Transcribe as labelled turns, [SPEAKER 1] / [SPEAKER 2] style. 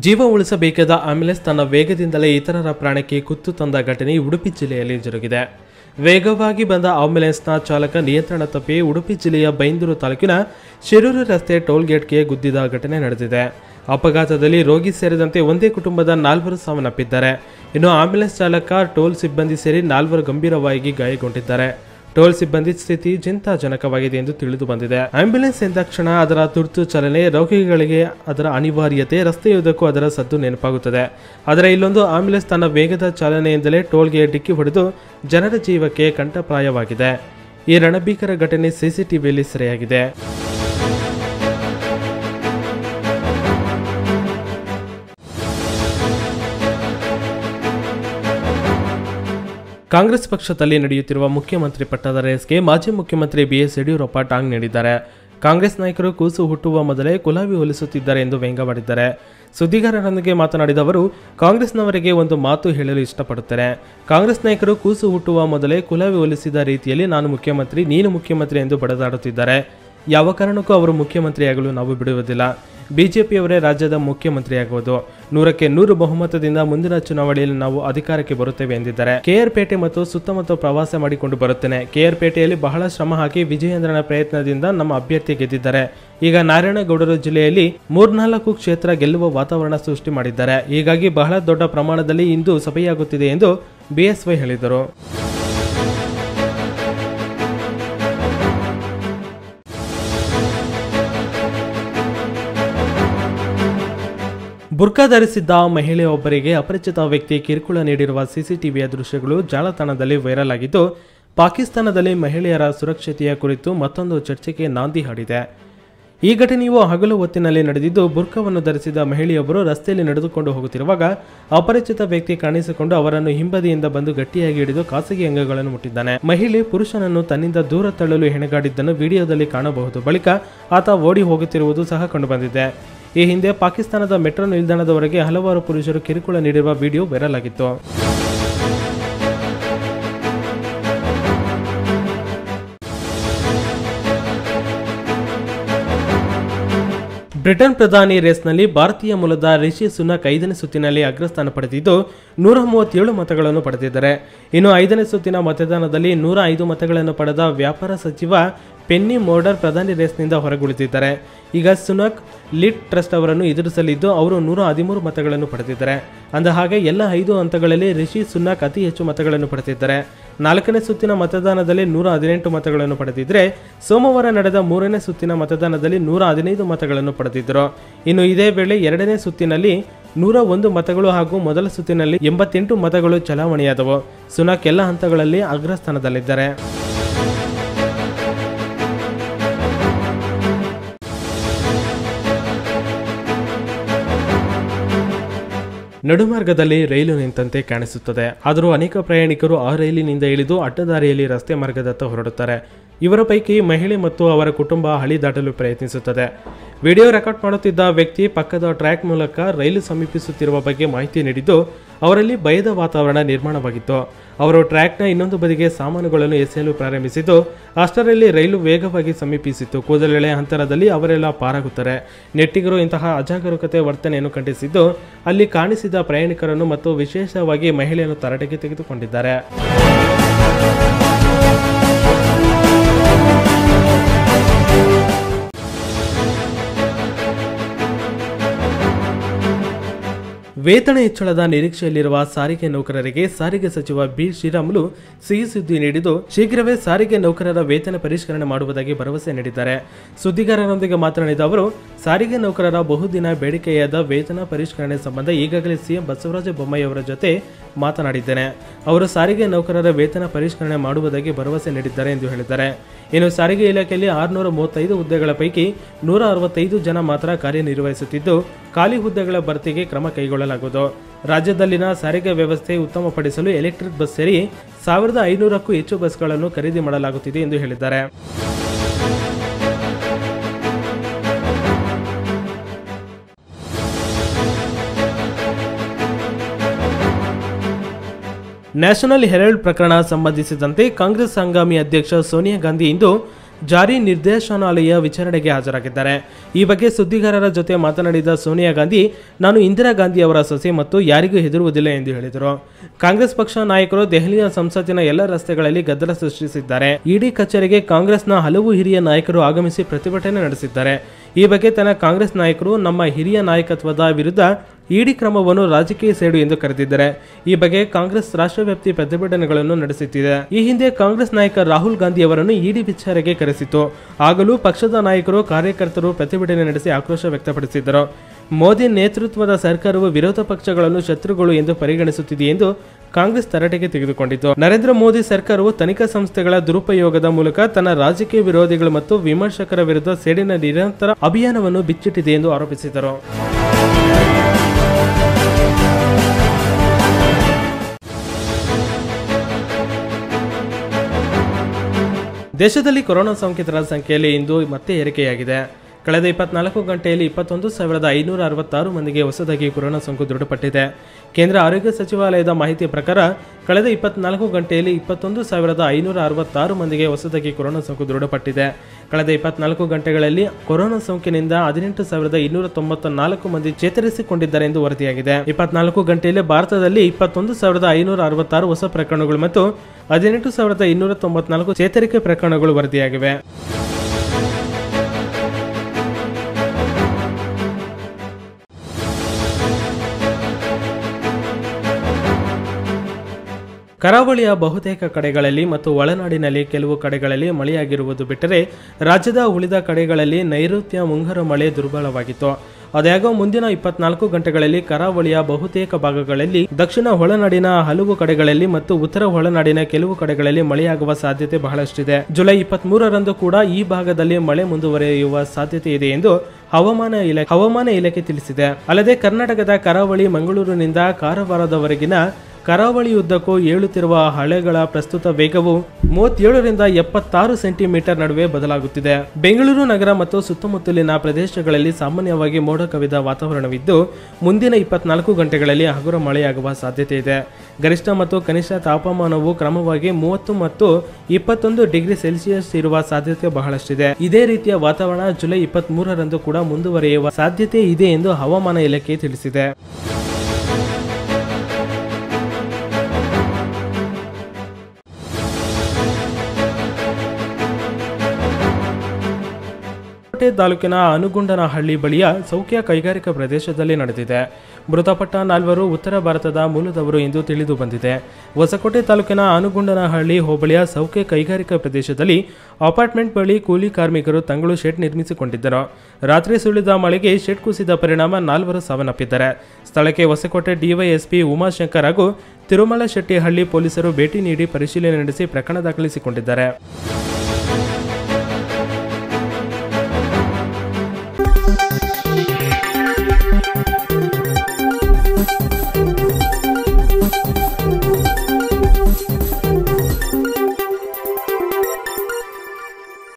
[SPEAKER 1] ಜೀವ ಉಳಿಸಬೇಕಾದ ಆಂಬ್ಯುಲೆನ್ಸ್ ತನ್ನ ವೇಗದಿಂದಲೇ ಇತರರ ಪ್ರಾಣಕ್ಕೆ ಕುತ್ತು ತಂದ ಘಟನೆ ಉಡುಪಿ ಜಿಲ್ಲೆಯಲ್ಲಿ ಜರುಗಿದೆ ವೇಗವಾಗಿ ಬಂದ ಆಂಬ್ಯುಲೆನ್ಸ್ನ ಚಾಲಕ ನಿಯಂತ್ರಣ ತಪ್ಪಿ ಉಡುಪಿ ಜಿಲ್ಲೆಯ ಬೈಂದೂರು ತಾಲೂಕಿನ ಶಿರೂರು ರಸ್ತೆ ಟೋಲ್ ಗೇಟ್ಗೆ ಗುದ್ದಿದ ಘಟನೆ ನಡೆದಿದೆ ಅಪಘಾತದಲ್ಲಿ ರೋಗಿ ಸೇರಿದಂತೆ ಒಂದೇ ಕುಟುಂಬದ ನಾಲ್ವರು ಸಾವನ್ನಪ್ಪಿದ್ದಾರೆ ಇನ್ನು ಆಂಬ್ಯುಲೆನ್ಸ್ ಚಾಲಕ ಟೋಲ್ ಸಿಬ್ಬಂದಿ ಸೇರಿ ನಾಲ್ವರು ಗಂಭೀರವಾಗಿ ಗಾಯಗೊಂಡಿದ್ದಾರೆ ಟೋಲ್ ಸಿಬ್ಬಂದಿ ಸ್ಥಿತಿ ಚಿಂತಾಜನಕವಾಗಿದೆ ಎಂದು ತಿಳಿದು ಬಂದಿದೆ ಆಂಬ್ಯುಲೆನ್ಸ್ ಎಂದಾಕ್ಷಣ ಅದರ ತುರ್ತು ಚಲನೆ ರೋಗಿಗಳಿಗೆ ಅದರ ಅನಿವಾರ್ಯತೆ ರಸ್ತೆಯುದ್ದಕ್ಕೂ ಅದರ ಸದ್ದು ನೆನಪಾಗುತ್ತದೆ ಆದರೆ ಇಲ್ಲೊಂದು ಆಂಬ್ಯುಲೆನ್ಸ್ ತನ್ನ ವೇಗದ ಚಾಲನೆಯಿಂದಲೇ ಟೋಲ್ಗೆ ಡಿಕ್ಕಿ ಹೊಡೆದು ಜನರ ಜೀವಕ್ಕೆ ಕಂಠಪ್ರಾಯವಾಗಿದೆ ಈ ರಣಭೀಕರ ಘಟನೆ ಸಿಸಿಟಿವಿಯಲ್ಲಿ ಸೆರೆಯಾಗಿದೆ ಕಾಂಗ್ರೆಸ್ ಪಕ್ಷದಲ್ಲಿ ನಡೆಯುತ್ತಿರುವ ಮುಖ್ಯಮಂತ್ರಿ ಪಟ್ಟದ ರೇಸ್ಗೆ ಮಾಜಿ ಮುಖ್ಯಮಂತ್ರಿ ಬಿಎಸ್ ಯಡಿಯೂರಪ್ಪ ಟಾಂಗ್ ನೀಡಿದ್ದಾರೆ ಕಾಂಗ್ರೆಸ್ ನಾಯಕರು ಕೂಸು ಹುಟ್ಟುವ ಮೊದಲೇ ಕುಲಾವಿ ಹೋಲಿಸುತ್ತಿದ್ದಾರೆ ಎಂದು ವ್ಯಂಗ್ಯವಾಡಿದ್ದಾರೆ ಸುದ್ದಿಗಾರರೊಂದಿಗೆ ಮಾತನಾಡಿದ ಅವರು ಕಾಂಗ್ರೆಸ್ನವರಿಗೆ ಒಂದು ಮಾತು ಹೇಳಲು ಇಷ್ಟಪಡುತ್ತೇನೆ ಕಾಂಗ್ರೆಸ್ ನಾಯಕರು ಕೂಸು ಹುಟ್ಟುವ ಮೊದಲೇ ಕುಲಾವಿ ಹೋಲಿಸಿದ ರೀತಿಯಲ್ಲಿ ನಾನು ಮುಖ್ಯಮಂತ್ರಿ ನೀನು ಮುಖ್ಯಮಂತ್ರಿ ಎಂದು ಬಡದಾಡುತ್ತಿದ್ದಾರೆ ಯಾವ ಕಾರಣಕ್ಕೂ ಅವರು ಮುಖ್ಯಮಂತ್ರಿಯಾಗಲು ನಾವು ಬಿಡುವುದಿಲ್ಲ ಬಿಜೆಪಿಯವರೇ ರಾಜ್ಯದ ಮುಖ್ಯಮಂತ್ರಿಯಾಗುವುದು ನೂರಕ್ಕೆ ನೂರು ಬಹುಮತದಿಂದ ಮುಂದಿನ ಚುನಾವಣೆಯಲ್ಲಿ ನಾವು ಅಧಿಕಾರಕ್ಕೆ ಬರುತ್ತೇವೆ ಎಂದಿದ್ದಾರೆ ಕೆಆರ್ ಪೇಟೆ ಮತ್ತು ಸುತ್ತಮುತ್ತ ಪ್ರವಾಸ ಮಾಡಿಕೊಂಡು ಬರುತ್ತೇನೆ ಕೆಆರ್ ಪೇಟೆಯಲ್ಲಿ ಬಹಳ ಶ್ರಮ ಹಾಕಿ ವಿಜಯೇಂದ್ರನ ಪ್ರಯತ್ನದಿಂದ ನಮ್ಮ ಅಭ್ಯರ್ಥಿ ಗೆದ್ದಿದ್ದಾರೆ ಈಗ ನಾರಾಯಣಗೌಡರ ಜಿಲ್ಲೆಯಲ್ಲಿ ಮೂರ್ನಾಲ್ಕು ಕ್ಷೇತ್ರ ಗೆಲ್ಲುವ ವಾತಾವರಣ ಸೃಷ್ಟಿ ಮಾಡಿದ್ದಾರೆ ಹೀಗಾಗಿ ಬಹಳ ದೊಡ್ಡ ಪ್ರಮಾಣದಲ್ಲಿ ಇಂದು ಸಭೆಯಾಗುತ್ತಿದೆ ಎಂದು ಬಿಎಸ್ವೈ ಹೇಳಿದರು ಬುರ್ಕಾ ಧರಿಸಿದ್ದ ಮಹಿಳೆಯೊಬ್ಬರಿಗೆ ಅಪರಿಚಿತ ವ್ಯಕ್ತಿ ಕಿರುಕುಳ ನೀಡಿರುವ ಸಿಸಿಟಿವಿಯ ದೃಶ್ಯಗಳು ಜಾಲತಾಣದಲ್ಲಿ ವೈರಲ್ ಆಗಿದ್ದು ಪಾಕಿಸ್ತಾನದಲ್ಲಿ ಮಹಿಳೆಯರ ಸುರಕ್ಷತೆಯ ಕುರಿತು ಮತ್ತೊಂದು ಚರ್ಚೆಗೆ ನಾಂದಿ ಹಾಡಿದೆ ಈ ಘಟನೆಯು ಹಗಲು ಹೊತ್ತಿನಲ್ಲಿ ನಡೆದಿದ್ದು ಬುರ್ಕವನ್ನು ಧರಿಸಿದ ಮಹಿಳೆಯೊಬ್ಬರು ರಸ್ತೆಯಲ್ಲಿ ನಡೆದುಕೊಂಡು ಹೋಗುತ್ತಿರುವಾಗ ಅಪರಿಚಿತ ವ್ಯಕ್ತಿ ಕಾಣಿಸಿಕೊಂಡು ಅವರನ್ನು ಹಿಂಬದಿಯಿಂದ ಬಂದು ಗಟ್ಟಿಯಾಗಿ ಹಿಡಿದು ಖಾಸಗಿ ಅಂಗಗಳನ್ನು ಮುಟ್ಟಿದ್ದಾನೆ ಮಹಿಳೆ ಪುರುಷನನ್ನು ತನ್ನಿಂದ ದೂರ ತಳ್ಳಲು ಹೆಣಗಾಡಿದ್ದನ್ನು ವಿಡಿಯೋದಲ್ಲಿ ಕಾಣಬಹುದು ಬಳಿಕ ಆತ ಓಡಿ ಹೋಗುತ್ತಿರುವುದು ಸಹ ಕಂಡುಬಂದಿದೆ ಈ ಹಿಂದೆ ಪಾಕಿಸ್ತಾನದ ಮೆಟ್ರೋ ನಿಲ್ದಾಣದವರೆಗೆ ಹಲವಾರು ಪುರುಷರು ಕಿರುಕುಳ ನೀಡಿರುವ ವಿಡಿಯೋ ವೈರಲ್ ಆಗಿತ್ತು ಬ್ರಿಟನ್ ಪ್ರಧಾನಿ ರೇಸ್ನಲ್ಲಿ ಭಾರತೀಯ ಮೂಲದ ರಿಷಿ ಸುನಕ್ ಐದನೇ ಸುತ್ತಿನಲ್ಲಿ ಅಗ್ರಸ್ಥಾನ ಪಡೆದಿದ್ದು ನೂರ ಮೂವತ್ತೇಳು ಮತಗಳನ್ನು ಪಡೆದಿದ್ದಾರೆ ಇನ್ನು ಐದನೇ ಸುತ್ತಿನ ಮತದಾನದಲ್ಲಿ ನೂರ ಐದು ಮತಗಳನ್ನು ಪಡೆದ ವ್ಯಾಪಾರ ಸಚಿವ ಪೆನ್ನಿ ಮೋರ್ಡರ್ ಪ್ರಧಾನಿ ರೇಸ್ನಿಂದ ಹೊರಗುಳಿದಿದ್ದಾರೆ ಈಗ ಸುನಕ್ ಲಿಟ್ ಟ್ರಸ್ಟ್ ಅವರನ್ನು ಎದುರಿಸಲಿದ್ದು ಅವರು ನೂರ ಹದಿಮೂರು ಮತಗಳನ್ನು ಪಡೆದಿದ್ದಾರೆ ಅಂದ ಹಾಗೆ ಎಲ್ಲ ಐದು ಹಂತಗಳಲ್ಲಿ ರಿಷಿ ಸುನಕ್ ಅತಿ ಹೆಚ್ಚು ಮತಗಳನ್ನು ಪಡೆದಿದ್ದಾರೆ ನಾಲ್ಕನೇ ಸುತ್ತಿನ ಮತದಾನದಲ್ಲಿ ನೂರ ಹದಿನೆಂಟು ಮತಗಳನ್ನು ಪಡೆದಿದ್ದರೆ ಸೋಮವಾರ ನಡೆದ ಮೂರನೇ ಸುತ್ತಿನ ಮತದಾನದಲ್ಲಿ ನೂರ ಹದಿನೈದು ಮತಗಳನ್ನು ಪಡೆದಿದ್ದರು ಇನ್ನು ಇದೇ ವೇಳೆ ಎರಡನೇ ಸುತ್ತಿನಲ್ಲಿ ನೂರ ಒಂದು ಮತಗಳು ಹಾಗೂ ಮೊದಲ ಸುತ್ತಿನಲ್ಲಿ ಎಂಬತ್ತೆಂಟು ಮತಗಳು ಚಲಾವಣೆಯಾದವು ಸುನಕ್ ಎಲ್ಲ ಹಂತಗಳಲ್ಲಿ ಅಗ್ರಸ್ಥಾನದಲ್ಲಿದ್ದಾರೆ ನಡುಮಾರ್ಗದಲ್ಲಿ ರೈಲು ನಿಂತಂತೆ ಕಾಣಿಸುತ್ತದೆ ಆದರೂ ಅನೇಕ ಪ್ರಯಾಣಿಕರು ಆ ರೈಲಿನಿಂದ ಇಳಿದು ಅಡ್ಡದಾರಿಯಲ್ಲಿ ರಸ್ತೆ ಮಾರ್ಗದತ್ತ ಹೊರಡುತ್ತಾರೆ ಇವರ ಪೈಕಿ ಮಹಿಳೆ ಮತ್ತು ಅವರ ಕುಟುಂಬ ಹಳಿ ದಾಟಲು ಪ್ರಯತ್ನಿಸುತ್ತದೆ ವಿಡಿಯೋ ರೆಕಾರ್ಡ್ ಮಾಡುತ್ತಿದ್ದ ವ್ಯಕ್ತಿ ಪಕ್ಕದ ಟ್ರ್ಯಾಕ್ ಮೂಲಕ ರೈಲು ಸಮೀಪಿಸುತ್ತಿರುವ ಬಗ್ಗೆ ಮಾಹಿತಿ ನೀಡಿದ್ದು ಅವರಲ್ಲಿ ಭಯದ ವಾತಾವರಣ ನಿರ್ಮಾಣವಾಗಿತ್ತು ಅವರು ಟ್ರ್ಯಾಕ್ನ ಇನ್ನೊಂದು ಬದಿಗೆ ಸಾಮಾನುಗಳನ್ನು ಎಸೆಯಲು ಪ್ರಾರಂಭಿಸಿದ್ದು ಅಷ್ಟರಲ್ಲಿ ರೈಲು ವೇಗವಾಗಿ ಸಮೀಪಿಸಿತ್ತು ಕೂದಲೆಳೆ ಅಂತರದಲ್ಲಿ ಅವರೆಲ್ಲ ಪಾರಾಗುತ್ತಾರೆ ನೆಟ್ಟಿಗರು ಇಂತಹ ಅಜಾಗರೂಕತೆ ವರ್ತನೆಯನ್ನು ಖಂಡಿಸಿದ್ದು ಅಲ್ಲಿ ಕಾಣಿಸಿದ ಪ್ರಯಾಣಿಕರನ್ನು ಮತ್ತು ವಿಶೇಷವಾಗಿ ಮಹಿಳೆಯನ್ನು ತರಟೆಗೆ ತೆಗೆದುಕೊಂಡಿದ್ದಾರೆ ವೇತನ ಹೆಚ್ಚಳದ ನಿರೀಕ್ಷೆಯಲ್ಲಿರುವ ಸಾರಿಗೆ ನೌಕರರಿಗೆ ಸಾರಿಗೆ ಸಚಿವ ಬಿ ಶ್ರೀರಾಮುಲು ಸಿಹಿ ಸುದ್ದಿ ನೀಡಿದ್ದು ಶೀಘ್ರವೇ ಸಾರಿಗೆ ನೌಕರರ ವೇತನ ಪರಿಷ್ಕರಣೆ ಮಾಡುವುದಾಗಿ ಭರವಸೆ ನೀಡಿದ್ದಾರೆ ಸುದ್ದಿಗಾರರೊಂದಿಗೆ ಮಾತನಾಡಿದ ಅವರು ಸಾರಿಗೆ ನೌಕರರ ಬಹುದಿನ ಬೇಡಿಕೆಯಾದ ವೇತನ ಪರಿಷ್ಕರಣೆ ಸಂಬಂಧ ಈಗಾಗಲೇ ಸಿಎಂ ಬಸವರಾಜ ಬೊಮ್ಮಾಯಿ ಅವರ ಜೊತೆ ಮಾತನಾಡಿದ್ದೇನೆ ಅವರು ಸಾರಿಗೆ ನೌಕರರ ವೇತನ ಪರಿಷ್ಕರಣೆ ಮಾಡುವುದಾಗಿ ಭರವಸೆ ನೀಡಿದ್ದಾರೆ ಎಂದು ಹೇಳಿದ್ದಾರೆ ಇನ್ನು ಸಾರಿಗೆ ಇಲಾಖೆಯಲ್ಲಿ ಆರುನೂರ ಮೂವತ್ತೈದು ಹುದ್ದೆಗಳ ಪೈಕಿ ನೂರ ಅರವತ್ತೈದು ಜನ ಮಾತ್ರ ಕಾರ್ಯನಿರ್ವಹಿಸುತ್ತಿದ್ದು ಖಾಲಿ ಹುದ್ದೆಗಳ ಭರ್ತಿಗೆ ಕ್ರಮ ಕೈಗೊಳ್ಳಲಾಗುವುದು ರಾಜ್ಯದಲ್ಲಿನ ಸಾರಿಗೆ ವ್ಯವಸ್ಥೆ ಉತ್ತಮಪಡಿಸಲು ಎಲೆಕ್ಟ್ರಿಕ್ ಬಸ್ ಸೇರಿ ಸಾವಿರದ ಐನೂರಕ್ಕೂ ಹೆಚ್ಚು ಬಸ್ಗಳನ್ನು ಖರೀದಿ ಮಾಡಲಾಗುತ್ತಿದೆ ಎಂದು ಹೇಳಿದ್ದಾರೆ ನ್ಯಾಷನಲ್ ಹೆರಾಲ್ಡ್ ಪ್ರಕರಣ ಸಂಬಂಧಿಸಿದಂತೆ ಕಾಂಗ್ರೆಸ್ ಹಂಗಾಮಿ ಅಧ್ಯಕ್ಷ ಸೋನಿಯಾ ಗಾಂಧಿ ಇಂದು ಜಾರಿ ನಿರ್ದೇಶನಾಲಯ ವಿಚಾರಣೆಗೆ ಹಾಜರಾಗಿದ್ದಾರೆ ಈ ಬಗ್ಗೆ ಸುದ್ದಿಗಾರರ ಜೊತೆ ಮಾತನಾಡಿದ ಸೋನಿಯಾ ಗಾಂಧಿ ನಾನು ಇಂದಿರಾ ಗಾಂಧಿ ಅವರ ಸೊಸೆ ಮತ್ತು ಯಾರಿಗೂ ಹೆದರುವುದಿಲ್ಲ ಎಂದು ಹೇಳಿದರು ಕಾಂಗ್ರೆಸ್ ಪಕ್ಷ ನಾಯಕರು ದೆಹಲಿಯ ಸಂಸತ್ತಿನ ಎಲ್ಲ ರಸ್ತೆಗಳಲ್ಲಿ ಗದ್ದಲ ಸೃಷ್ಟಿಸಿದ್ದಾರೆ ಇಡಿ ಕಚೇರಿಗೆ ಕಾಂಗ್ರೆಸ್ನ ಹಲವು ಹಿರಿಯ ನಾಯಕರು ಆಗಮಿಸಿ ಪ್ರತಿಭಟನೆ ನಡೆಸಿದ್ದಾರೆ ಈ ಬಗ್ಗೆ ತನ್ನ ಕಾಂಗ್ರೆಸ್ ನಾಯಕರು ನಮ್ಮ ಹಿರಿಯ ನಾಯಕತ್ವದ ವಿರುದ್ಧ ಇಡಿ ಕ್ರಮವನ್ನು ರಾಜಕೀಯ ಸೇಡು ಎಂದು ಕರೆದಿದ್ದಾರೆ ಈ ಬಗ್ಗೆ ಕಾಂಗ್ರೆಸ್ ರಾಷ್ಟ್ರವ್ಯಾಪ್ತಿ ಪ್ರತಿಭಟನೆಗಳನ್ನು ನಡೆಸುತ್ತಿದೆ ಈ ಹಿಂದೆ ಕಾಂಗ್ರೆಸ್ ನಾಯಕ ರಾಹುಲ್ ಗಾಂಧಿ ಅವರನ್ನು ಇಡಿ ವಿಚಾರಣೆಗೆ ಕರೆಸಿತು ಆಗಲೂ ಪಕ್ಷದ ನಾಯಕರು ಕಾರ್ಯಕರ್ತರು ಪ್ರತಿಭಟನೆ ನಡೆಸಿ ಆಕ್ರೋಶ ವ್ಯಕ್ತಪಡಿಸಿದ್ದರು ಮೋದಿ ನೇತೃತ್ವದ ಸರ್ಕಾರವು ವಿರೋಧ ಪಕ್ಷಗಳನ್ನು ಶತ್ರುಗಳು ಎಂದು ಪರಿಗಣಿಸುತ್ತಿದೆ ಎಂದು ಕಾಂಗ್ರೆಸ್ ತರಾಟೆಗೆ ತೆಗೆದುಕೊಂಡಿತು ನರೇಂದ್ರ ಮೋದಿ ಸರ್ಕಾರವು ತನಿಖಾ ಸಂಸ್ಥೆಗಳ ದುರುಪಯೋಗದ ಮೂಲಕ ತನ್ನ ರಾಜಕೀಯ ವಿರೋಧಿಗಳು ಮತ್ತು ವಿಮರ್ಶಕರ ವಿರುದ್ಧ ಸೇಡಿನ ನಿರಂತರ ಅಭಿಯಾನವನ್ನು ಬಿಚ್ಚಿಟ್ಟಿದೆ ಎಂದು ಆರೋಪಿಸಿದರು ದೇಶದಲ್ಲಿ ಕೊರೋನಾ ಸೋಂಕಿತರ ಸಂಖ್ಯೆಯಲ್ಲಿ ಇಂದು ಮತ್ತೆ ಏರಿಕೆಯಾಗಿದೆ ಕಳೆದ ಇಪ್ಪತ್ನಾಲ್ಕು ಗಂಟೆಯಲ್ಲಿ ಇಪ್ಪತ್ತೊಂದು ಸಾವಿರದ ಐನೂರ ಅರವತ್ತಾರು ಮಂದಿಗೆ ಹೊಸದಾಗಿ ಕೊರೋನಾ ಸೋಂಕು ದೃಢಪಟ್ಟಿದೆ ಕೇಂದ್ರ ಆರೋಗ್ಯ ಸಚಿವಾಲಯದ ಮಾಹಿತಿಯ ಪ್ರಕಾರ ಕಳೆದ ಇಪ್ಪತ್ನಾಲ್ಕು ಗಂಟೆಯಲ್ಲಿ ಇಪ್ಪತ್ತೊಂದು ಸಾವಿರದ ಐನೂರ ಅರವತ್ತಾರು ಮಂದಿಗೆ ಹೊಸದಾಗಿ ಕೊರೋನಾ ಸೋಂಕು ದೃಢಪಟ್ಟಿದೆ ಕಳೆದ ಇಪ್ಪತ್ನಾಲ್ಕು ಗಂಟೆಗಳಲ್ಲಿ ಕೊರೋನಾ ಸೋಂಕಿನಿಂದ ಹದಿನೆಂಟು ಸಾವಿರದ ಇನ್ನೂರ ತೊಂಬತ್ತ ನಾಲ್ಕು ಮಂದಿ ಚೇತರಿಸಿಕೊಂಡಿದ್ದಾರೆ ಎಂದು ವರದಿಯಾಗಿದೆ ಇಪ್ಪತ್ನಾಲ್ಕು ಗಂಟೆಯಲ್ಲಿ ಭಾರತದಲ್ಲಿ ಇಪ್ಪತ್ತೊಂದು ಸಾವಿರದ ಐನೂರ ಅರವತ್ತಾರು ಹೊಸ ಪ್ರಕರಣಗಳು ಮತ್ತು ಹದಿನೆಂಟು ಸಾವಿರದ ಇನ್ನೂರ ತೊಂಬತ್ನಾಲ್ಕು ಚೇತರಿಕೆ ಪ್ರಕರಣಗಳು ವರದಿಯಾಗಿವೆ ಕರಾವಳಿಯ ಬಹುತೇಕ ಕಡೆಗಳಲ್ಲಿ ಮತ್ತು ಒಳನಾಡಿನಲ್ಲಿ ಕೆಲವು ಕಡೆಗಳಲ್ಲಿ ಮಳೆಯಾಗಿರುವುದು ಬಿಟ್ಟರೆ ರಾಜ್ಯದ ಉಳಿದ ಕಡೆಗಳಲ್ಲಿ ನೈಋತ್ಯ ಮುಂಗಾರು ಮಳೆ ದುರ್ಬಲವಾಗಿತ್ತು ಅದ್ಯಾಗೋ ಮುಂದಿನ ಇಪ್ಪತ್ನಾಲ್ಕು ಗಂಟೆಗಳಲ್ಲಿ ಕರಾವಳಿಯ ಬಹುತೇಕ ಭಾಗಗಳಲ್ಲಿ ದಕ್ಷಿಣ ಒಳನಾಡಿನ ಹಲವು ಕಡೆಗಳಲ್ಲಿ ಮತ್ತು ಉತ್ತರ ಒಳನಾಡಿನ ಕೆಲವು ಕಡೆಗಳಲ್ಲಿ ಮಳೆಯಾಗುವ ಸಾಧ್ಯತೆ ಬಹಳಷ್ಟಿದೆ ಜುಲೈ ಇಪ್ಪತ್ತ್ ಮೂರರಂದು ಕೂಡ ಈ ಭಾಗದಲ್ಲಿ ಮಳೆ ಮುಂದುವರಿಯುವ ಸಾಧ್ಯತೆ ಇದೆ ಎಂದು ಹವಾಮಾನ ಇಲಾಖೆ ಹವಾಮಾನ ಇಲಾಖೆ ತಿಳಿಸಿದೆ ಅಲ್ಲದೆ ಕರ್ನಾಟಕದ ಕರಾವಳಿ ಮಂಗಳೂರಿನಿಂದ ಕಾರವಾರದವರೆಗಿನ ಕರಾವಳಿಯುದ್ದಕ್ಕೂ ಏಳುತ್ತಿರುವ ಹಳೆಗಳ ಪ್ರಸ್ತುತ ವೇಗವು ಮೂವತ್ತೇಳರಿಂದ ಎಪ್ಪತ್ತಾರು ಸೆಂಟಿಮೀಟರ್ ನಡುವೆ ಬದಲಾಗುತ್ತಿದೆ ಬೆಂಗಳೂರು ನಗರ ಮತ್ತು ಸುತ್ತಮುತ್ತಲಿನ ಪ್ರದೇಶಗಳಲ್ಲಿ ಸಾಮಾನ್ಯವಾಗಿ ಮೋಡ ಕವಿದ ವಾತಾವರಣವಿದ್ದು ಮುಂದಿನ ಇಪ್ಪತ್ನಾಲ್ಕು ಗಂಟೆಗಳಲ್ಲಿ ಹಗುರ ಮಳೆಯಾಗುವ ಸಾಧ್ಯತೆ ಇದೆ ಗರಿಷ್ಠ ಮತ್ತು ಕನಿಷ್ಠ ತಾಪಮಾನವು ಕ್ರಮವಾಗಿ ಮೂವತ್ತು ಮತ್ತು ಇಪ್ಪತ್ತೊಂದು ಡಿಗ್ರಿ ಸೆಲ್ಸಿಯಸ್ ಇರುವ ಸಾಧ್ಯತೆ ಬಹಳಷ್ಟಿದೆ ಇದೇ ರೀತಿಯ ವಾತಾವರಣ ಜುಲೈ ಇಪ್ಪತ್ತ್ ಮೂರರಂದು ಕೂಡ ಮುಂದುವರಿಯುವ ಸಾಧ್ಯತೆ ಇದೆ ಎಂದು ಹವಾಮಾನ ಇಲಾಖೆ ತಿಳಿಸಿದೆ ಹೊಸಕೋಟೆ ತಾಲೂಕಿನ ಅನುಗುಂಡನಹಳ್ಳಿ ಬಳಿಯ ಸೌಖ್ಯ ಕೈಗಾರಿಕಾ ಪ್ರದೇಶದಲ್ಲಿ ನಡೆದಿದೆ ಮೃತಪಟ್ಟ ನಾಲ್ವರು ಉತ್ತರ ಭಾರತದ ಮೂಲದವರು ಎಂದು ತಿಳಿದು ಬಂದಿದೆ ಹೊಸಕೋಟೆ ತಾಲೂಕಿನ ಆನುಗುಂಡನಹಳ್ಳಿ ಹೋಬಳಿಯ ಸೌಖ್ಯ ಕೈಗಾರಿಕಾ ಪ್ರದೇಶದಲ್ಲಿ ಅಪಾರ್ಟ್ಮೆಂಟ್ ಬಳಿ ಕೂಲಿ ಕಾರ್ಮಿಕರು ತಂಗಳು ಶೆಡ್ ನಿರ್ಮಿಸಿಕೊಂಡಿದ್ದರು ರಾತ್ರಿ ಸುಳಿದ ಮಳೆಗೆ ಶೆಡ್ ಕುಸಿದ ಪರಿಣಾಮ ನಾಲ್ವರು ಸಾವನ್ನಪ್ಪಿದ್ದಾರೆ ಸ್ಥಳಕ್ಕೆ ಹೊಸಕೋಟೆ ಡಿವೈಎಸ್ಪಿ ಉಮಾಶಂಕರ್ ಹಾಗೂ ತಿರುಮಲ ಶೆಟ್ಟಿಹಳ್ಳಿ ಪೊಲೀಸರು ಭೇಟಿ ನೀಡಿ ಪರಿಶೀಲನೆ ನಡೆಸಿ ಪ್ರಕರಣ ದಾಖಲಿಸಿಕೊಂಡಿದ್ದಾರೆ